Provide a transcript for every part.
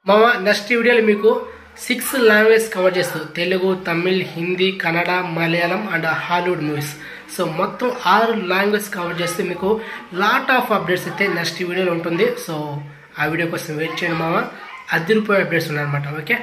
మామ నెక్స్ట్ వీడియోలో మీకు సిక్స్ లాంగ్వేజ్ కవర్ చేస్తూ Telugu Tamil Hindi Kannada Malayalam and Hollywood movies so మొత్తం ఆరు లాంగ్వేజ్ కవర్ చేస్తే మీకు లాట్ ఆఫ్ అప్డేట్స్ అయితే నెక్స్ట్ వీడియోలో ఉంటుంది సో ఆ వీడియో కోసం వెయిట్ చేయండి మామ అదిరిపోయే అప్డేట్స్ ఉన్నాయన్నమాట ఓకే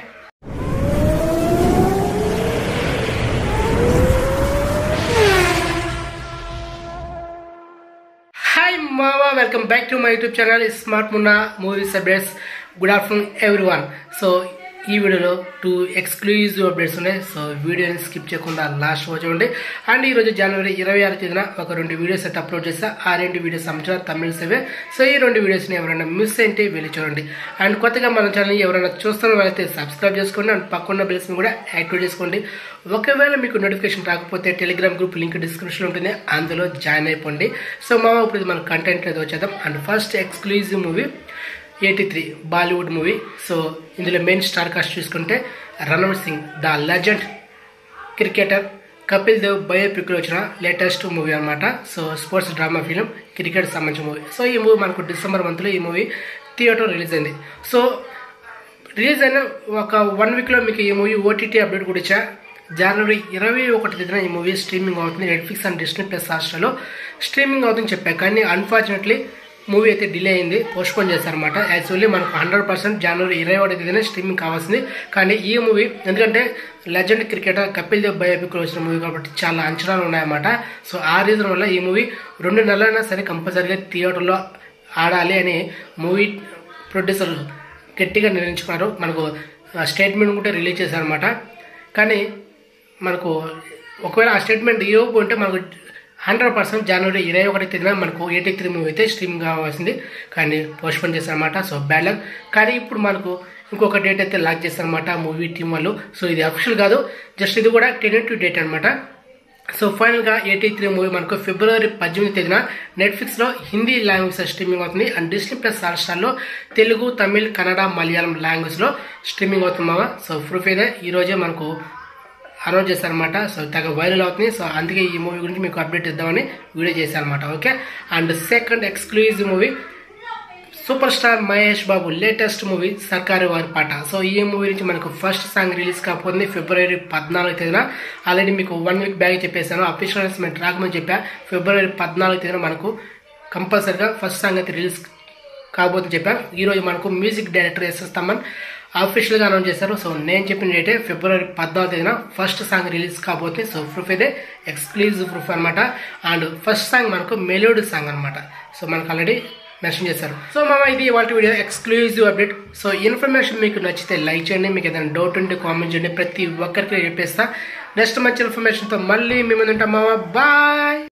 హాయ్ మామా welcome back to my YouTube channel smart Munna movies updates good afternoon everyone so ఈ వీడియోలో టూ ఎక్స్క్లూజివ్ అప్డేట్స్ ఉన్నాయి సో వీడియోని స్కిప్ చేయకుండా లాస్ట్ రోజు చూడండి అండ్ ఈరోజు జనవరి ఇరవై ఆరు తేదీన ఒక రెండు వీడియోస్ అయితే అప్లోడ్ చేస్తా ఆ రెండు వీడియోస్ సంబంధించిన తమిళ సేవే సో ఈ రెండు వీడియోస్ని ఎవరైనా మిస్ అయితే వెళ్ళి చూడండి అండ్ కొత్తగా మన ఛానల్ ఎవరైనా చూస్తున్న వాళ్ళైతే సబ్స్క్రైబ్ చేసుకోండి అండ్ పక్కన్న బెల్స్ని కూడా యాక్టివేట్ చేసుకోండి ఒకవేళ మీకు నోటిఫికేషన్ రాకపోతే టెలిగ్రామ్ గ్రూప్ లింక్ డిస్క్రిప్షన్ ఉంటుంది అందులో జాయిన్ అయిపోండి సో మామ ఇప్పుడు ఇది మన కంటెంట్ ఏదో వచ్చేద్దాం and first exclusive movie eighty three Bollywood movie so ఇందులో మెయిన్ స్టార్ కాస్ట్ చూసుకుంటే Ranveer Singh the legend cricketer Kapil Dev బయోపిక్లో వచ్చిన లేటెస్ట్ మూవీ అనమాట so sports drama film cricket సంబంధించిన మూవీ సో ఈ మూవీ మనకు డిసెంబర్ మంత్లో ఈ మూవీ థియేటర్ రిలీజ్ అయింది సో రిలీజ్ అయిన ఒక వన్ వీక్లో మీకు ఈ మూవీ ఓటీటీ అప్డేట్ కూడా ఇచ్చా జనవరి ఇరవై ఒకటి తేదీన ఈ మూవీ స్ట్రీమింగ్ అవుతుంది నెట్ఫ్లిక్స్ అండ్ డిస్నీ ప్లస్ హాస్టల్లో స్ట్రీమింగ్ అవుతుందని చెప్పా కానీ అన్ఫార్చునేట్లీ మూవీ అయితే డిలే అయింది పోస్ట్పోన్ చేశారనమాట యాక్చువల్లీ మనకు హండ్రెడ్ పర్సెంట్ జనవరి ఇరవై ఒకటి తేదీన స్ట్రీమింగ్ కావాల్సింది కానీ ఈ మూవీ ఎందుకంటే లెజెండ్ క్రికెటర్ కపిల్ దేవ్ బయోపిక్లో వచ్చిన మూవీ కాబట్టి చాలా అంచనాలు ఉన్నాయన్నమాట సో ఆ రీజన్ వల్ల ఈ మూవీ రెండు నెలలైనా సరే కంపల్సరీగా థియేటర్లో ఆడాలి అని మూవీ ప్రొడ్యూసర్ గట్టిగా నిర్ణయించుకున్నారు మనకు స్టేట్మెంట్ కూడా రిలీజ్ చేశారనమాట కానీ మనకు ఒకవేళ ఆ స్టేట్మెంట్ ఇవ్వకుంటే మనకు హండ్రెడ్ పర్సెంట్ జనవరి ఇరవై ఒకటి తేదీన మనకు ఎయిటీ త్రీ మూవీ అయితే స్ట్రీమింగ్ కావాల్సింది కానీ పోస్ట్పోన్ చేశారనమాట సో బ్యాడ్ లక్ కానీ ఇప్పుడు మనకు ఇంకొక డేట్ అయితే లాక్ చేశారనమాట మూవీ టీం వాళ్ళు సో ఇది అఫిషియల్ కాదు జస్ట్ ఇది కూడా టెనెటివ్ డేట్ అనమాట సో ఫైనల్గా ఎయిటీ త్రీ మూవీ మనకు ఫిబ్రవరి పద్దెనిమిది తేదీన నెట్ఫ్లిక్స్లో హిందీ లాంగ్వేజ్ స్ట్రీమింగ్ అవుతుంది అండ్ డిస్నీ ప్లస్ హాట్స్టార్లో తెలుగు తమిళ్ కన్నడ మలయాళం లాంగ్వేజ్లో స్ట్రీమింగ్ అవుతుంది మావా సో ప్రూఫ్ అయితే ఈరోజే మనకు అనౌన్స్ చేశారనమాట సో తెగ వైరల్ అవుతుంది సో అందుకే ఈ మూవీ గురించి మీకు అప్డేట్ ఇద్దామని వీడియో చేశారనమాట okay and second exclusive movie super star Mahesh Babu latest movie Sarkaru Vaari పాట సో ఈ మూవీ నుంచి మనకు ఫస్ట్ సాంగ్ రిలీజ్ కాబోతుంది ఫిబ్రవరి పద్నాలుగు తేదీన ఆల్రెడీ మీకు వన్ వీక్ బ్యాక్ చెప్పేశాను అఫీషియల్ అనౌన్స్మెంట్ రాకమని చెప్పా ఫిబ్రవరి పద్నాలుగు తేదీన మనకు కంపల్సరిగా ఫస్ట్ సాంగ్ అయితే రిలీజ్ కాబోతుంది చెప్పాను ఈరోజు మనకు మ్యూజిక్ డైరెక్టర్ ఎస్ఎస్ తమ్మన్ అఫీషియల్గా అనౌన్స్ చేశారు సో నేను చెప్పిన డేటే ఫిబ్రవరి పద్నాలుగు తేదీన ఫస్ట్ సాంగ్ రిలీజ్ కాబోతుంది సో ప్రూఫ్ అయితే ఎక్స్క్లూజివ్ ప్రూఫ్ అనమాట అండ్ ఫస్ట్ సాంగ్ మనకు మెలోడీ సాంగ్ అనమాట సో మనకు ఆల్రెడీ మెన్షన్ చేశారు సో మామ ఇది వాళ్ళ video exclusive update so information మీకు నచ్చితే లైక్ చేయండి మీకు ఏదైనా డౌట్ ఉంటే కామెంట్ చేయండి ప్రతి ఒక్కరికి చెప్పేస్తా నెక్స్ట్ మంచి ఇన్ఫర్మేషన్తో మళ్ళీ మీ ముందు ఉంటాం మామ బాయ్